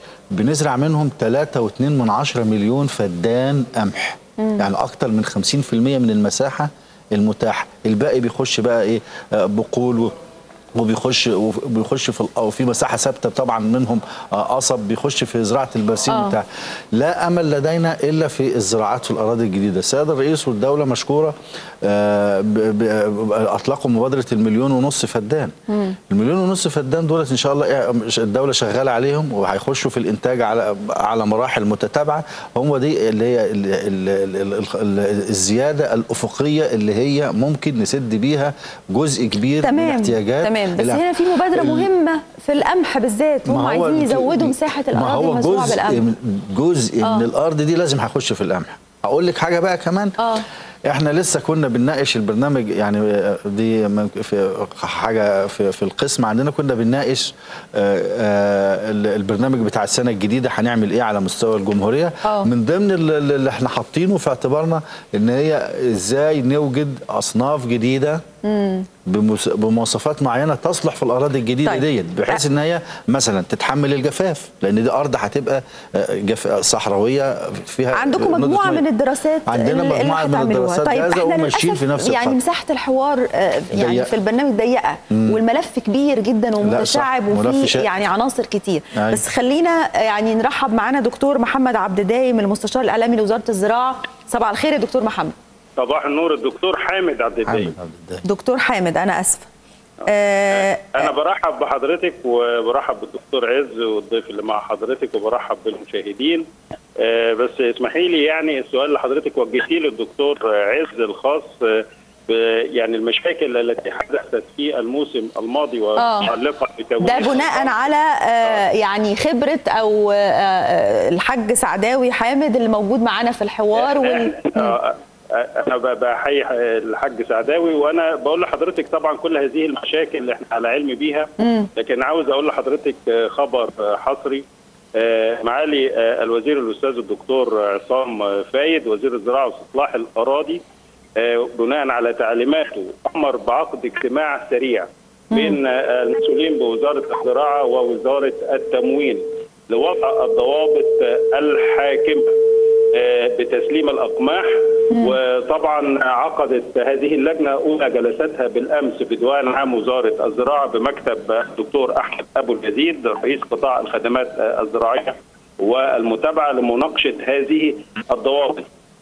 Speaker 4: بنزرع منهم 3.2 من 10 مليون فدان قمح يعني اكتر من 50% من المساحه المتاحه الباقي بيخش بقى ايه آه، بقول و وبيخش وبيخش في ال- او في مساحه ثابته طبعا منهم آه، قصب بيخش في زراعه البرسيم
Speaker 1: آه.
Speaker 4: بتاع لا امل لدينا الا في الزراعات في الاراضي الجديده السيد الرئيس والدوله مشكوره آه، ب- ب- اطلقوا مبادره المليون ونص فدان المليون ونص فدان دولت ان شاء الله إيه، الدوله شغاله عليهم وهيخشوا في الانتاج على على مراحل متتابعه هم دي اللي هي ال- ال- ال- ال- ال- الزياده الافقيه اللي هي ممكن نسد بيها جزء كبير من
Speaker 1: تمام
Speaker 4: احتياجات
Speaker 1: تمام بس
Speaker 4: الع-
Speaker 1: هنا في مبادره
Speaker 4: ال-
Speaker 1: مهمه في القمح بالذات هم
Speaker 4: ما هو
Speaker 1: عايزين
Speaker 4: الج-
Speaker 1: يزودوا مساحه
Speaker 4: ما
Speaker 1: الاراضي
Speaker 4: هو
Speaker 1: المزروعه
Speaker 4: جزء
Speaker 1: بالقمح
Speaker 4: من جزء
Speaker 1: آه.
Speaker 4: من الارض دي لازم هيخش في القمح اقول لك حاجه بقى كمان
Speaker 1: آه.
Speaker 4: احنا لسه كنا بنناقش البرنامج يعني دي من- في حاجه في, في القسم عندنا كنا بنناقش آه، آه، البرنامج بتاع السنه الجديده هنعمل ايه على مستوى الجمهوريه
Speaker 1: آه.
Speaker 4: من ضمن ال- ال- اللي احنا حاطينه في اعتبارنا ان هي ازاي نوجد اصناف جديده بمس- بمواصفات معينه تصلح في الاراضي الجديده
Speaker 1: طيب.
Speaker 4: ديت بحيث ان هي مثلا تتحمل الجفاف لان دي ارض هتبقى آه، جف صحراويه فيها
Speaker 1: عندكم
Speaker 4: ندرة
Speaker 1: مجموعه
Speaker 4: مية.
Speaker 1: من الدراسات
Speaker 4: عندنا
Speaker 1: اللي اللي
Speaker 4: مجموعه من
Speaker 1: هتعملوها.
Speaker 4: الدراسات
Speaker 1: طيب
Speaker 4: جاهزه
Speaker 1: احنا
Speaker 4: وماشيين
Speaker 1: للأسف
Speaker 4: في نفس
Speaker 1: يعني
Speaker 4: الخط
Speaker 1: مساحه الحوار آه، يعني
Speaker 4: ضيقة.
Speaker 1: في البرنامج ضيقه والملف كبير جدا ومتشعب
Speaker 4: ملف
Speaker 1: وفيه
Speaker 4: شائك.
Speaker 1: يعني عناصر كتير
Speaker 4: أيوة.
Speaker 1: بس خلينا آه، يعني نرحب معانا دكتور محمد عبد دايم المستشار الاعلامي لوزاره الزراعه صباح الخير يا دكتور محمد
Speaker 5: صباح النور الدكتور حامد عبد الدين
Speaker 4: حامد عبد الدايم.
Speaker 1: دكتور حامد انا اسفه آه
Speaker 5: انا برحب بحضرتك وبرحب بالدكتور عز والضيف اللي مع حضرتك وبرحب بالمشاهدين آه، بس اسمحي لي يعني السؤال اللي حضرتك وجهتيه للدكتور عز الخاص آه، ب- يعني المشاكل التي حدثت في الموسم الماضي ومتعلقه بتوجيه
Speaker 1: ده بناء على آه يعني خبره او آه آه، الحاج سعداوي حامد اللي موجود معانا في الحوار وال...
Speaker 5: آه، آه، انا ب- بحيي الحاج سعداوي وانا بقول لحضرتك طبعا كل هذه المشاكل اللي احنا على علم بيها لكن عاوز اقول لحضرتك آه، خبر آه، حصري آه، معالي آه، الوزير الاستاذ الدكتور عصام آه، فايد وزير الزراعه واستصلاح الاراضي آه، بناء على تعليماته امر بعقد اجتماع سريع بين آه، المسؤولين بوزاره الزراعه ووزاره التموين لوضع الضوابط آه، الحاكمه آه، بتسليم الاقماح وطبعا عقدت هذه اللجنه اولى جلساتها بالامس بديوان عام وزاره الزراعه بمكتب الدكتور احمد ابو اليزيد رئيس قطاع الخدمات آه، الزراعيه والمتابعه لمناقشه هذه الضوابط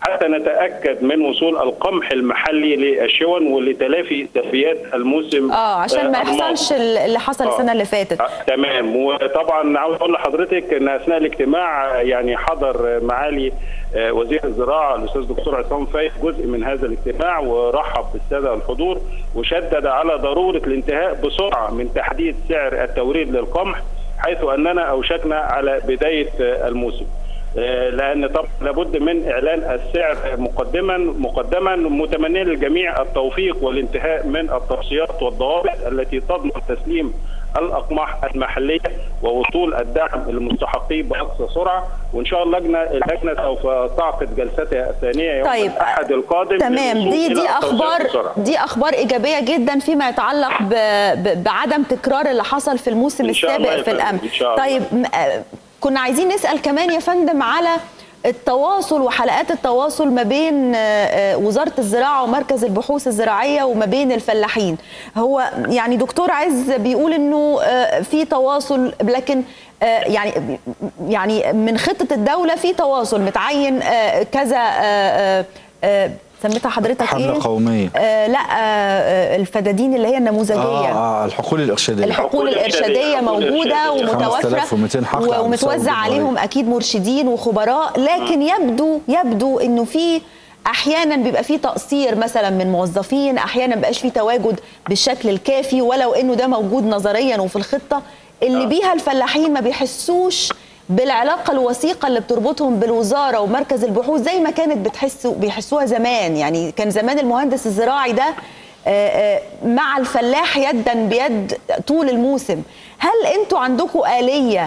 Speaker 5: حتى نتاكد من وصول القمح المحلي للشون ولتلافي سلبيات الموسم
Speaker 1: اه عشان ما
Speaker 5: الماضي.
Speaker 1: يحصلش اللي حصل
Speaker 5: آه.
Speaker 1: السنه اللي فاتت
Speaker 5: آه، تمام وطبعا عاوز اقول لحضرتك ان اثناء الاجتماع آه، يعني حضر آه، معالي آه، وزير الزراعه الاستاذ دكتور عصام فايق جزء من هذا الاجتماع ورحب بالساده الحضور وشدد على ضروره الانتهاء بسرعه من تحديد سعر التوريد للقمح حيث اننا اوشكنا على بدايه آه، الموسم. آه، لان طبعا لابد من اعلان السعر مقدما مقدما متمنيا للجميع التوفيق والانتهاء من التوصيات والضوابط التي تضمن تسليم الاقماح المحليه ووصول الدعم للمستحقين باقصى سرعه وان شاء الله اللجنه اللجنه سوف تعقد جلستها الثانيه يوم
Speaker 1: طيب
Speaker 5: الاحد القادم
Speaker 1: تمام
Speaker 5: للوصول
Speaker 1: دي
Speaker 5: إلى
Speaker 1: دي
Speaker 5: التوصيات
Speaker 1: اخبار
Speaker 5: بسرعة.
Speaker 1: دي اخبار ايجابيه جدا فيما يتعلق ب ب بعدم تكرار اللي حصل في الموسم
Speaker 5: إن شاء الله
Speaker 1: السابق
Speaker 5: يا
Speaker 1: في
Speaker 5: فندم،
Speaker 1: الامن
Speaker 5: إن شاء الله.
Speaker 1: طيب م- آه، كنا عايزين نسال كمان يا فندم على التواصل وحلقات التواصل ما بين آه، آه، وزاره الزراعه ومركز البحوث الزراعيه وما بين الفلاحين هو يعني دكتور عز بيقول انه آه، في تواصل لكن آه، يعني يعني من خطه الدوله في تواصل متعين آه، كذا آه، آه، آه، سميتها حضرتك
Speaker 4: حملة
Speaker 1: ايه؟
Speaker 4: قومية.
Speaker 1: آه لا آه آه، الفدادين اللي هي النموذجيه
Speaker 4: آه, اه الحقول الارشاديه
Speaker 1: الحقول الارشاديه
Speaker 5: الإرشادية،
Speaker 1: موجوده
Speaker 5: الحقول
Speaker 1: ومتوفره
Speaker 4: 5200 حقل على مستوى
Speaker 1: ومتوزع
Speaker 4: الجمهورية.
Speaker 1: عليهم اكيد مرشدين وخبراء لكن يبدو يبدو انه في احيانا بيبقى في تقصير مثلا من موظفين احيانا ما بيبقاش في تواجد بالشكل الكافي ولو انه ده موجود نظريا وفي الخطه اللي بيها الفلاحين ما بيحسوش بالعلاقه الوثيقه اللي بتربطهم بالوزاره ومركز البحوث زي ما كانت بتحسوا بيحسوها زمان يعني كان زمان المهندس الزراعي ده آه، آه، مع الفلاح يدا بيد طول الموسم هل انتوا عندكم آلية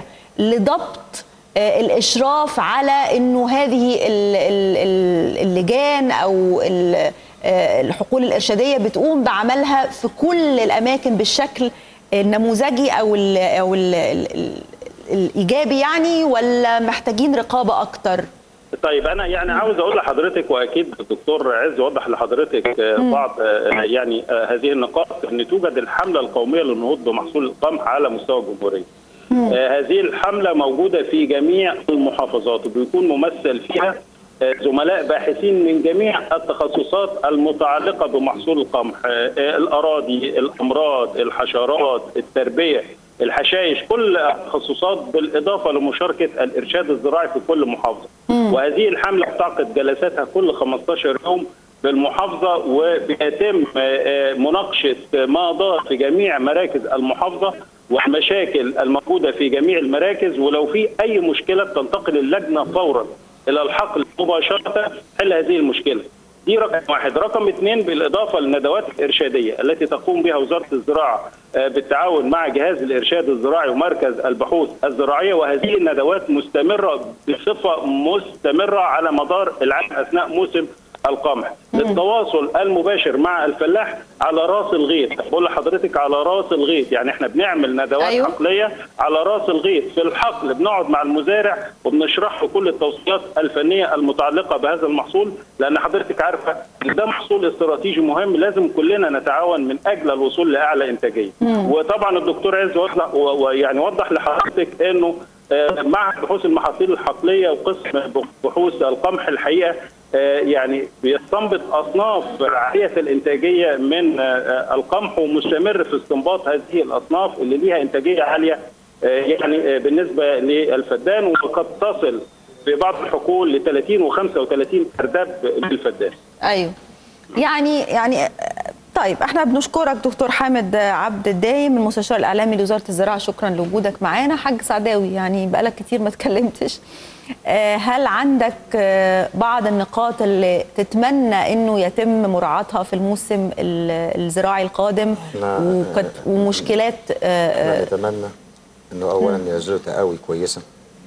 Speaker 1: لضبط آه، الإشراف على أنه هذه ال- ال- ال- اللجان أو ال- آه، الحقول الإرشادية بتقوم بعملها في كل الأماكن بالشكل النموذجي أو ال أو ال ال الإيجابي يعني ولا محتاجين رقابة أكتر؟
Speaker 5: طيب انا يعني عاوز اقول لحضرتك واكيد الدكتور عز يوضح لحضرتك آه، بعض آه، يعني آه، هذه النقاط ان توجد الحمله القوميه للنهوض بمحصول القمح على مستوى الجمهوريه. آه، هذه الحمله موجوده في جميع المحافظات وبيكون ممثل فيها آه، زملاء باحثين من جميع التخصصات المتعلقه بمحصول القمح آه، آه، الاراضي الامراض الحشرات التربيه الحشائش كل التخصصات بالاضافه لمشاركه الارشاد الزراعي في كل محافظه وهذه الحمله بتعقد جلساتها كل 15 يوم بالمحافظه وبيتم آه، آه، مناقشه ما دار في جميع مراكز المحافظه والمشاكل الموجوده في جميع المراكز ولو في اي مشكله بتنتقل اللجنه فورا الى الحقل مباشره حل هذه المشكله. دي رقم واحد، رقم اثنين بالاضافه للندوات الارشاديه التي تقوم بها وزاره الزراعه آه، بالتعاون مع جهاز الارشاد الزراعي ومركز البحوث الزراعيه وهذه الندوات مستمره بصفه مستمره على مدار العام اثناء موسم القمح للتواصل المباشر مع الفلاح على راس الغيط بقول لحضرتك على راس الغيط يعني احنا بنعمل ندوات
Speaker 1: أيوه.
Speaker 5: أيوه. حقليه على راس الغيط في الحقل بنقعد مع المزارع وبنشرح له كل التوصيات الفنيه المتعلقه بهذا المحصول لان حضرتك عارفه ان ده محصول استراتيجي مهم لازم كلنا نتعاون من اجل الوصول لاعلى انتاجيه وطبعا الدكتور عز وضح- و- ويعني وضح لحضرتك انه آه، مع بحوث المحاصيل الحقليه وقسم بحوث القمح الحقيقه آه، يعني بيستنبط اصناف عاليه الانتاجيه من آه، القمح ومستمر في استنباط هذه الاصناف اللي ليها انتاجيه عاليه آه، يعني آه، بالنسبه للفدان وقد تصل في بعض الحقول ل 30 و35 ارداب للفدان.
Speaker 1: ايوه يعني يعني طيب احنا بنشكرك دكتور حامد عبد الدايم المستشار الاعلامي لوزاره الزراعه شكرا لوجودك معانا حاج سعداوي يعني بقالك كتير ما اتكلمتش آه، هل عندك آه، بعض النقاط اللي تتمنى انه يتم مراعاتها في الموسم ال- الزراعي القادم
Speaker 2: لا،
Speaker 1: وكت- ومشكلات آه،
Speaker 2: احنا
Speaker 1: آه،
Speaker 2: نتمنى انه اولا ينزلوا تقاوي كويسه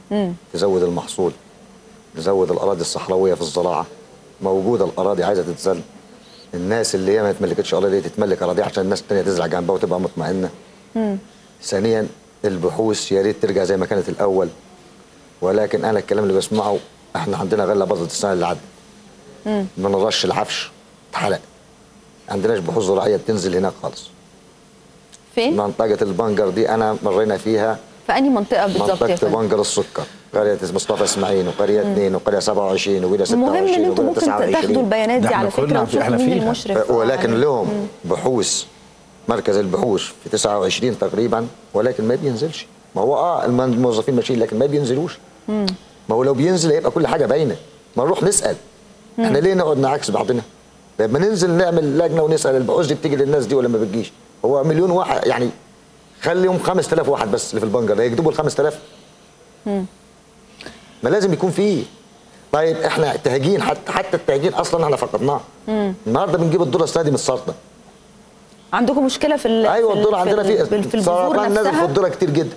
Speaker 2: تزود المحصول نزود الاراضي الصحراويه في الزراعه موجوده الاراضي عايزه تتزل الناس اللي هي ما تملكتش اراضي دي تتملك اراضيها عشان الناس التانيه تزرع جنبها وتبقى مطمئنه ثانيا البحوث يا ريت ترجع زي ما كانت الاول ولكن انا الكلام اللي بسمعه احنا عندنا غله باظت السنه اللي عدت ما نرش العفش اتحرق عندناش بحوث زراعيه بتنزل هناك خالص
Speaker 1: فين؟
Speaker 2: منطقه البنجر دي انا مرينا فيها
Speaker 1: في انهي منطقه بالظبط يا
Speaker 2: منطقه
Speaker 1: فندم؟
Speaker 2: بنجر السكر قريه مصطفى اسماعيل وقريه 2 وقريه 27 وقريه 26
Speaker 1: المهم ان انتم
Speaker 2: وقريه
Speaker 1: ممكن
Speaker 2: 29
Speaker 1: تاخدوا البيانات
Speaker 4: ده
Speaker 1: دي
Speaker 4: احنا
Speaker 1: على
Speaker 4: كنا
Speaker 1: فكره
Speaker 4: في-
Speaker 1: وتشوفوا
Speaker 4: احنا
Speaker 1: مين
Speaker 4: فيها.
Speaker 1: المشرف
Speaker 2: ولكن
Speaker 1: يعني.
Speaker 2: لهم بحوث مركز البحوث في 29 تقريبا ولكن ما بينزلش ما هو اه الم- الموظفين ماشيين لكن ما بينزلوش ما هو لو بينزل هيبقى كل حاجه باينه ما نروح نسال احنا ليه نقعد نعكس بعضنا لما ننزل نعمل لجنه ونسال البحوث دي بتيجي للناس دي ولا ما بتجيش هو مليون واحد يعني خليهم 5000 واحد بس اللي في البنجر ده هيكتبوا ال 5000 ما لازم يكون فيه طيب احنا تهجين حتى حتى التهجين اصلا احنا فقدناه النهارده بنجيب الذره السادي من السرطان
Speaker 1: عندكم مشكله في ال-
Speaker 2: ايوه
Speaker 1: في ال-
Speaker 2: الذره عندنا
Speaker 1: في, ال-
Speaker 2: في
Speaker 1: في البذور
Speaker 2: سرطان نازل في
Speaker 1: نفسها
Speaker 2: الذره كتير جدا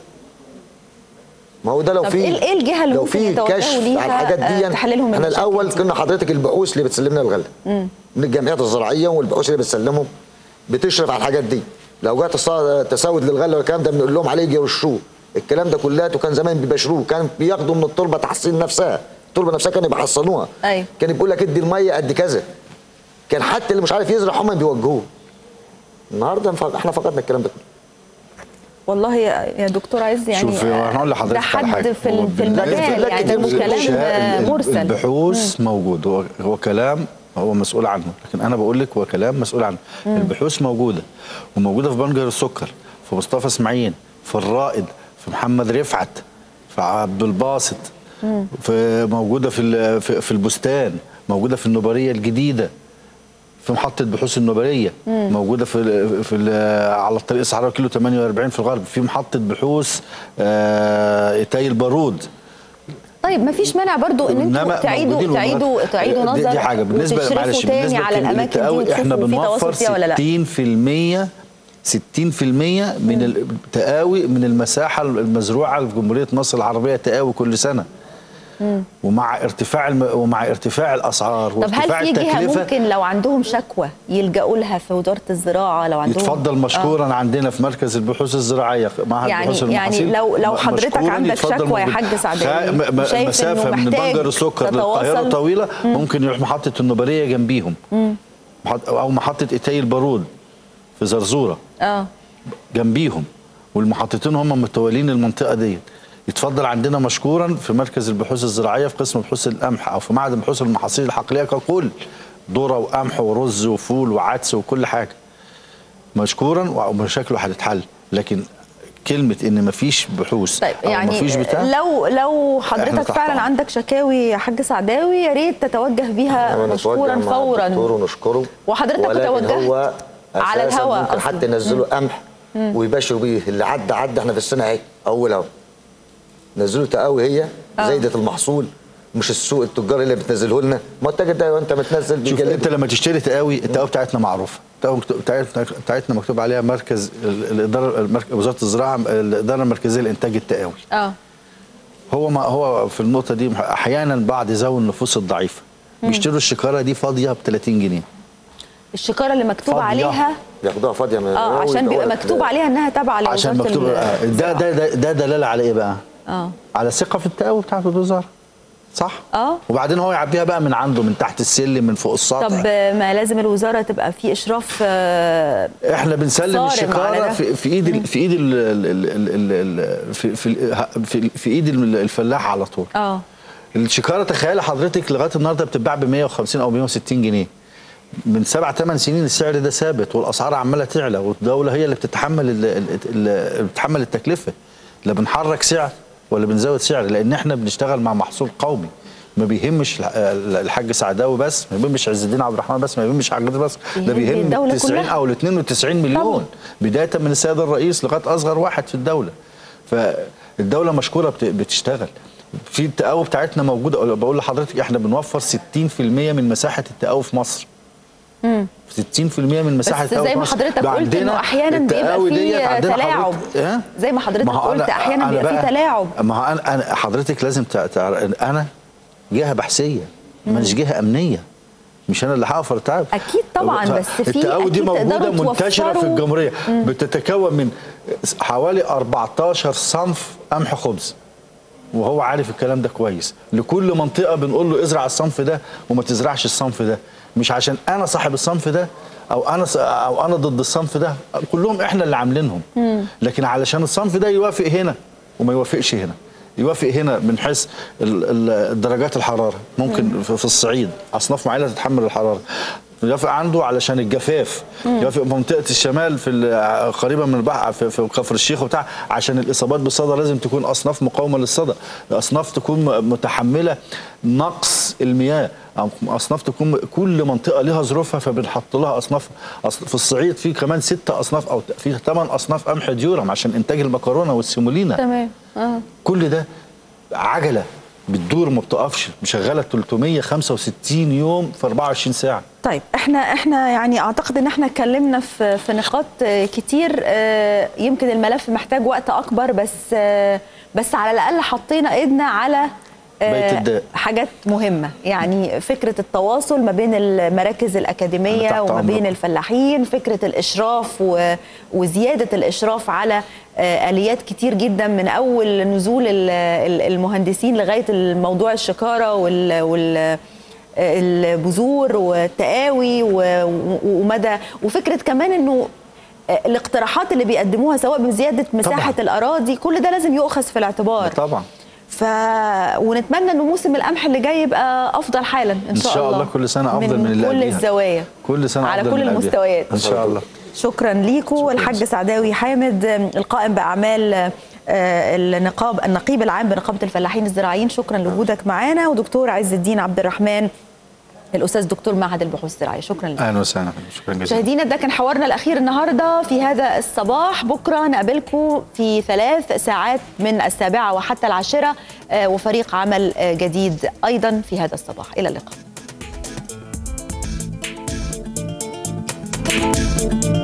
Speaker 2: ما هو ده لو
Speaker 1: طب
Speaker 2: في
Speaker 1: إيه- إيه الجهة اللي
Speaker 2: لو
Speaker 1: ممكن
Speaker 2: في
Speaker 1: يتوجهوا
Speaker 2: كشف
Speaker 1: ليها،
Speaker 2: على الحاجات
Speaker 1: آه،
Speaker 2: دي
Speaker 1: تحللهم
Speaker 2: احنا
Speaker 1: المشاكل
Speaker 2: الاول
Speaker 1: دي؟
Speaker 2: كنا حضرتك البحوث اللي بتسلمنا الغله من الجمعيات الزراعيه والبحوث اللي بتسلمهم بتشرف على الحاجات دي لو جات تصا- تساود للغله والكلام ده بنقول لهم عليه يجي يرشوه الكلام ده كلياته كان زمان بيبشروه كان بياخدوا من التربه تحصين نفسها التربه نفسها كانوا بيحصنوها
Speaker 1: أيوة.
Speaker 2: كان بيقول لك ادي الميه قد كذا كان حتى اللي مش عارف يزرع هم بيوجهوه النهارده فق- احنا فقدنا الكلام ده كله
Speaker 1: والله يا يا دكتور عز يعني
Speaker 4: شوف هو هنقول لحضرتك
Speaker 1: ده
Speaker 4: على
Speaker 1: حد
Speaker 4: حاجة.
Speaker 1: في
Speaker 4: هو
Speaker 1: ال- في
Speaker 4: بالنسبة
Speaker 1: المجال
Speaker 2: لك
Speaker 1: يعني
Speaker 2: كتير
Speaker 1: مش
Speaker 2: من
Speaker 1: كلام
Speaker 4: الشهاء-
Speaker 1: آه،
Speaker 4: ال-
Speaker 1: مرسل
Speaker 4: البحوث موجود هو هو كلام هو مسؤول عنه لكن انا بقول لك هو كلام مسؤول عنه البحوث موجوده وموجوده في بنجر السكر في مصطفى اسماعيل في الرائد في محمد رفعت في عبد الباسط في موجوده في ال- في في البستان موجوده في النوبريه الجديده في محطة بحوث النوبرية موجودة في ال في ال على الطريق الصحراوي كيلو 48 في الغرب في محطة بحوث آه إيتاي البارود
Speaker 1: طيب ما فيش مانع برضو ان انتوا
Speaker 4: إنما
Speaker 1: تعيدوا
Speaker 4: موجودين
Speaker 1: تعيدوا
Speaker 4: ومرات-
Speaker 1: تعيدوا
Speaker 4: دي-
Speaker 1: نظر
Speaker 4: دي حاجه بالنسبه
Speaker 1: وتشرفوا
Speaker 4: معلش
Speaker 1: تاني
Speaker 4: بالنسبه
Speaker 1: على الاماكن دي
Speaker 4: للتقاوي احنا
Speaker 1: وتشوفوا في
Speaker 4: بنوفر
Speaker 1: تواصل فيها ولا لا
Speaker 4: 60% 60% من التقاوي من المساحه المزروعه في جمهوريه مصر العربيه تقاوي كل سنه ومع ارتفاع الم... ومع ارتفاع الاسعار
Speaker 1: طب
Speaker 4: وارتفاع
Speaker 1: هل في جهه
Speaker 4: التكلفه
Speaker 1: ممكن لو عندهم شكوى يلجأوا لها في وزاره الزراعه لو عندهم
Speaker 4: يتفضل مشكورا آه. عندنا في مركز البحوث الزراعيه معهد
Speaker 1: يعني-
Speaker 4: البحوث
Speaker 1: يعني
Speaker 4: المحاصيل
Speaker 1: لو- لو حضرتك
Speaker 4: مشكوراً
Speaker 1: عندك
Speaker 4: يتفضل
Speaker 1: شكوى يا
Speaker 4: موجود.
Speaker 1: حاج سعداوي
Speaker 4: خ- م- م-
Speaker 1: وشايف
Speaker 4: مسافه
Speaker 1: إنه
Speaker 4: من
Speaker 1: محتاج
Speaker 4: بنجر السكر
Speaker 1: تتواصل.
Speaker 4: للقاهره طويله ممكن يروح محطه النوبريه جنبيهم محط- او محطه ايتاي البارود في زرزوره
Speaker 1: اه
Speaker 4: جنبيهم والمحطتين هم متولين المنطقه ديت يتفضل عندنا مشكورا في مركز البحوث الزراعيه في قسم بحوث القمح او في معهد بحوث المحاصيل الحقليه ككل ذره وقمح ورز وفول وعدس وكل حاجه مشكورا ومشاكله هتتحل لكن كلمه ان مفيش بحوث
Speaker 1: طيب
Speaker 4: او
Speaker 1: يعني
Speaker 4: مفيش بتاع
Speaker 1: لو لو
Speaker 4: إحنا
Speaker 1: حضرتك
Speaker 4: تحت
Speaker 1: فعلا
Speaker 4: أمر.
Speaker 1: عندك شكاوي يا حاج سعداوي يا ريت تتوجه بيها
Speaker 2: إحنا
Speaker 1: مشكورا
Speaker 2: نتوجه مع الدكتور
Speaker 1: فورا
Speaker 2: ونشكره
Speaker 1: وحضرتك
Speaker 2: ولكن
Speaker 1: توجهت
Speaker 2: هو
Speaker 1: على
Speaker 2: أساساً
Speaker 1: الهواء
Speaker 2: ممكن
Speaker 1: أصلاً.
Speaker 2: حتى ينزلوا قمح ويباشروا بيه اللي عدى عدى احنا في السنه اهي اول اهو نزلوا تقاوي هي زايده المحصول مش السوق التجار اللي بتنزله لنا ما التاجر ده وانت بتنزل
Speaker 4: شوف
Speaker 2: بيجلد
Speaker 4: انت لما تشتري تقاوي التقاوي بتاعتنا معروفه التقاوي مكتوب- بتاعتنا بتاعتنا مكتوب عليها مركز ال- الاداره المرك- وزاره الزراعه الاداره المركزيه لانتاج التقاوي
Speaker 1: اه
Speaker 4: هو ما هو في النقطه دي احيانا بعض ذوي النفوس الضعيفه بيشتروا الشكاره دي فاضيه ب 30 جنيه
Speaker 1: الشكاره اللي مكتوب
Speaker 4: فاضية.
Speaker 1: عليها
Speaker 2: ياخدوها فاضيه من
Speaker 1: اه عشان بيبقى مكتوب عليها انها تابعه لوزاره
Speaker 4: عشان مكتوب
Speaker 1: ال-
Speaker 4: آه، ده ده ده, ده دلاله على ايه بقى؟
Speaker 1: اه
Speaker 4: على ثقه في التقاوي بتاعت الوزاره صح؟
Speaker 1: اه
Speaker 4: وبعدين هو يعبيها بقى من عنده من تحت السلم من فوق السطح
Speaker 1: طب ما لازم الوزاره تبقى في اشراف آه،
Speaker 4: احنا بنسلم
Speaker 1: صارم على
Speaker 4: الشكاره
Speaker 1: ده.
Speaker 4: في, في ايد ال- في ايد ال ال ال ال ال في في في, في ايد الفلاح على طول
Speaker 1: اه
Speaker 4: الشكاره تخيل حضرتك لغايه النهارده بتتباع ب 150 او 160 جنيه من سبع ثمان سنين السعر ده ثابت والاسعار عماله تعلى والدوله هي اللي بتتحمل ال- ال- ال- بتتحمل التكلفه لا بنحرك سعر ولا بنزود سعر لان احنا بنشتغل مع محصول قومي ما بيهمش الح- الحاج سعداوي بس ما بيهمش عز الدين عبد الرحمن بس ما بيهمش حاج بس ده
Speaker 1: بيهم
Speaker 4: بيهم
Speaker 1: الدولة
Speaker 4: 90
Speaker 1: كلها.
Speaker 4: او ال 92 مليون
Speaker 1: طبعا.
Speaker 4: بدايه من السيد الرئيس لغايه اصغر واحد في الدوله فالدوله مشكوره بت- بتشتغل في التقاوي بتاعتنا موجوده بقول لحضرتك احنا بنوفر 60% من مساحه التقاوي في مصر 60% من مساحه
Speaker 1: بس
Speaker 4: التقاوي
Speaker 1: زي
Speaker 4: في
Speaker 1: ما
Speaker 4: مصر.
Speaker 1: حضرتك
Speaker 4: بقى
Speaker 1: قلت
Speaker 4: عندنا
Speaker 1: انه احيانا بيبقى
Speaker 4: التقاوي
Speaker 1: في
Speaker 4: ديت عندنا
Speaker 1: تلاعب
Speaker 4: حضرتك- إيه؟
Speaker 1: زي ما حضرتك
Speaker 4: ما هو
Speaker 1: قلت
Speaker 4: أنا-
Speaker 1: احيانا
Speaker 4: أنا
Speaker 1: بيبقى في
Speaker 4: بقى-
Speaker 1: تلاعب
Speaker 4: ما هو انا انا حضرتك لازم تع- تع- انا جهه بحثيه مش جهه امنيه مش انا اللي هقف التعب
Speaker 1: أكيد طبعاً، بس في
Speaker 4: التقاوي دي
Speaker 1: أكيد
Speaker 4: موجوده
Speaker 1: تقدروا
Speaker 4: منتشره في
Speaker 1: توفروا-
Speaker 4: الجمهوريه بتتكون من حوالي 14 صنف قمح خبز وهو عارف الكلام ده كويس لكل منطقه بنقول له ازرع الصنف ده وما تزرعش الصنف ده مش عشان انا صاحب الصنف ده او انا ص- او انا ضد الصنف ده كلهم احنا اللي عاملينهم لكن علشان الصنف ده يوافق هنا وما يوافقش هنا يوافق هنا من حيث ال- ال- درجات الحراره ممكن في في الصعيد اصناف معينه تتحمل الحراره يوافق عنده علشان الجفاف يوافق منطقه الشمال في ال- قريبه من البحر في, في كفر الشيخ وبتاع عشان الاصابات بالصدى لازم تكون اصناف مقاومه للصدى اصناف تكون م- متحمله نقص المياه أو اصناف تكون كل منطقه لها ظروفها فبنحط لها اصناف أص- في الصعيد في كمان ستة اصناف او ت- في ثمان اصناف قمح ديورم عشان انتاج المكرونه والسيمولينا
Speaker 1: تمام اه
Speaker 4: كل ده عجله بتدور ما بتقفش مشغله 365 يوم في 24 ساعه
Speaker 1: طيب احنا احنا يعني اعتقد ان احنا اتكلمنا في في نقاط آه، كتير آه، يمكن الملف محتاج وقت اكبر بس آه، بس على الاقل حطينا ايدنا على آه،
Speaker 4: بيت الداء.
Speaker 1: حاجات مهمه يعني فكره التواصل ما بين المراكز
Speaker 4: أنا
Speaker 1: الاكاديميه
Speaker 4: تحت
Speaker 1: وما بين
Speaker 4: أمرك.
Speaker 1: الفلاحين فكره الاشراف و- وزياده الاشراف على آه، اليات كتير جدا من اول نزول ال- ال- المهندسين لغايه الموضوع الشكاره وال, وال البذور والتقاوي و- و- ومدى وفكره كمان انه الاقتراحات اللي بيقدموها سواء بزياده مساحه
Speaker 4: طبعاً.
Speaker 1: الاراضي كل ده لازم يؤخذ في الاعتبار
Speaker 4: طبعا
Speaker 1: ف ونتمنى انه موسم القمح اللي جاي يبقى افضل حالا ان
Speaker 4: إن
Speaker 1: شاء,
Speaker 4: شاء الله كل سنة أفضل من اللي
Speaker 1: كل
Speaker 4: قبليها.
Speaker 1: الزوايا
Speaker 4: كل سنه
Speaker 1: على
Speaker 4: أفضل
Speaker 1: كل
Speaker 4: من قبلها.
Speaker 1: المستويات
Speaker 4: ان شاء الله
Speaker 1: شكرا ليكم الحاج سعداوي حامد القائم باعمال آه، النقاب النقيب العام بنقابه الفلاحين الزراعيين شكرا لوجودك معانا ودكتور عز الدين عبد الرحمن الاستاذ دكتور معهد البحوث الزراعيه شكرا لك
Speaker 4: اهلا وسهلا شكرا جزيلا
Speaker 1: مشاهدينا ده كان حوارنا الاخير النهارده في هذا الصباح بكره نقابلكم في ثلاث ساعات من السابعه وحتى العاشره آه، وفريق عمل آه، جديد ايضا في هذا الصباح الى اللقاء